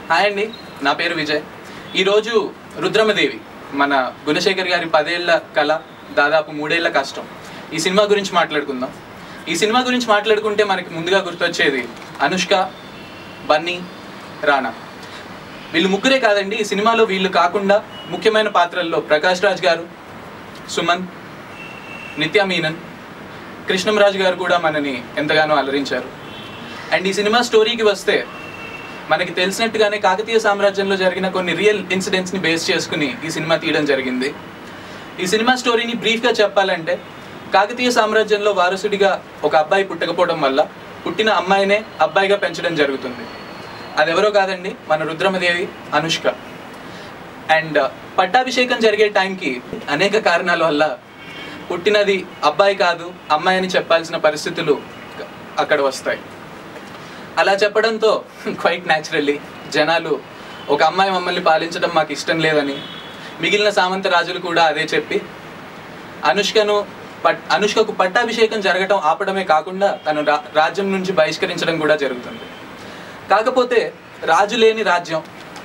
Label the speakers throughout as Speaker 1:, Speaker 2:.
Speaker 1: hi అండి నా పేరు విజయ్ ఈరోజు రుద్రమదేవి మన గుణశేఖర్ గారి పదేళ్ల కళ దాదాపు మూడేళ్ల కష్టం ఈ సినిమా గురించి మాట్లాడుకుందాం ఈ సినిమా గురించి మాట్లాడుకుంటే మనకి ముందుగా గుర్తొచ్చేది అనుష్క బన్నీ రానా వీళ్ళు ముగ్గురే కాదండి ఈ సినిమాలో వీళ్ళు కాకుండా ముఖ్యమైన పాత్రల్లో ప్రకాష్ రాజ్ గారు సుమన్ నిత్య మీనన్ కృష్ణంరాజు గారు కూడా మనని ఎంతగానో అలరించారు అండ్ ఈ సినిమా స్టోరీకి వస్తే మనకి తెలిసినట్టుగానే కాకతీయ సామ్రాజ్యంలో జరిగిన కొన్ని రియల్ ఇన్సిడెంట్స్ని బేస్ చేసుకుని ఈ సినిమా తీయడం జరిగింది ఈ సినిమా స్టోరీని బ్రీఫ్గా చెప్పాలంటే కాకతీయ సామ్రాజ్యంలో వారసుడిగా ఒక అబ్బాయి పుట్టకపోవడం వల్ల పుట్టిన అమ్మాయినే అబ్బాయిగా పెంచడం జరుగుతుంది అది ఎవరో కాదండి మన రుద్రమదేవి అనుష్క అండ్ పట్టాభిషేకం జరిగే టైంకి అనేక కారణాల వల్ల పుట్టినది అబ్బాయి కాదు అమ్మాయి అని చెప్పాల్సిన పరిస్థితులు అక్కడ వస్తాయి అలా చెప్పడంతో క్వైట్ న్యాచురల్లీ జనాలు ఒక అమ్మాయి మమ్మల్ని పాలించడం మాకు ఇష్టం లేదని మిగిలిన సామంత రాజులు కూడా అదే చెప్పి అనుష్కను పట్ అనుష్కకు పట్టాభిషేకం జరగటం ఆపడమే కాకుండా తను రా రాజ్యం నుంచి బహిష్కరించడం కూడా జరుగుతుంది కాకపోతే రాజు లేని రాజ్యం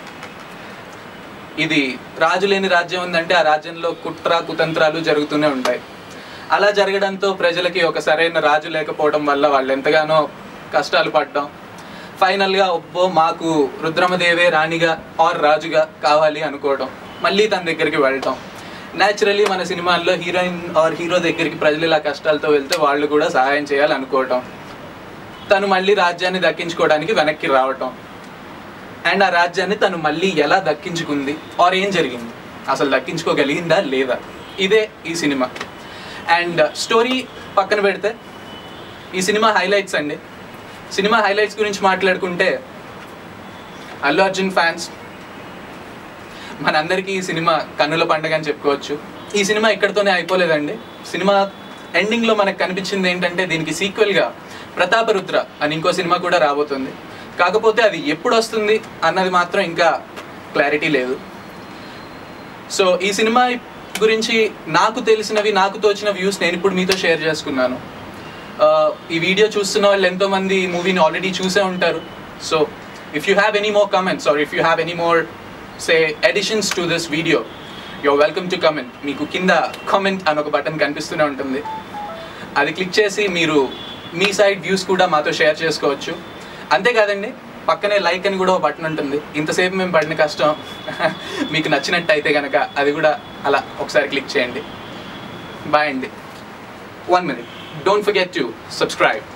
Speaker 1: ఇది రాజు లేని రాజ్యం ఉందంటే ఆ రాజ్యంలో కుట్ర కుతంత్రాలు జరుగుతూనే ఉంటాయి అలా జరగడంతో ప్రజలకి ఒక సరైన రాజు లేకపోవడం వల్ల వాళ్ళు ఎంతగానో కష్టాలు పడడం ఫైనల్గా ఒబ్బో మాకు రుద్రమదేవే రాణిగా ఆర్ రాజుగా కావాలి అనుకోవడం మళ్ళీ తన దగ్గరికి వెళ్ళటం న్యాచురల్లీ మన సినిమాల్లో హీరోయిన్ ఆర్ హీరో దగ్గరికి ప్రజలు ఇలా కష్టాలతో వెళ్తే వాళ్ళు కూడా సహాయం చేయాలనుకోవటం తను మళ్ళీ రాజ్యాన్ని దక్కించుకోవడానికి వెనక్కి రావటం అండ్ ఆ రాజ్యాన్ని తను మళ్ళీ ఎలా దక్కించుకుంది ఆర్ ఏం జరిగింది అసలు దక్కించుకోగలిగిందా లేదా ఇదే ఈ సినిమా అండ్ స్టోరీ పక్కన పెడితే ఈ సినిమా హైలైట్స్ అండి సినిమా హైలైట్స్ గురించి మాట్లాడుకుంటే అల్లు అర్జున్ ఫ్యాన్స్ మనందరికీ ఈ సినిమా కన్నుల పండుగ అని చెప్పుకోవచ్చు ఈ సినిమా ఇక్కడితోనే అయిపోలేదండి సినిమా ఎండింగ్లో మనకు కనిపించింది ఏంటంటే దీనికి సీక్వెల్గా ప్రతాపరుద్ర అని ఇంకో సినిమా కూడా రాబోతుంది కాకపోతే అది ఎప్పుడు వస్తుంది అన్నది మాత్రం ఇంకా క్లారిటీ లేదు సో ఈ సినిమా గురించి నాకు తెలిసినవి నాకు తోచిన వ్యూస్ నేను ఇప్పుడు మీతో షేర్ చేసుకున్నాను ఆ, ఈ వీడియో చూస్తున్న వాళ్ళు ఎంతోమంది ఈ మూవీని ఆల్రెడీ చూసే ఉంటారు so if you have any more comments or if you have any more say additions to this video your welcome to comment మీకు కింద కామెంట్ అని ఒక బటన్ కనిపిస్తూనే ఉంటుంది అది క్లిక్ చేసి మీరు మీ సైడ్ వ్యూస్ కూడా మాతో షేర్ చేసుకోవచ్చు అంతేకాదండి పక్కనే లైక్ అని కూడా ఒక బటన్ ఉంటుంది ఇంతసేపు మేము పడిన కష్టం మీకు నచ్చినట్టు అయితే కనుక అది కూడా అలా ఒకసారి క్లిక్ చేయండి బాయ్ అండి one minute don't forget to subscribe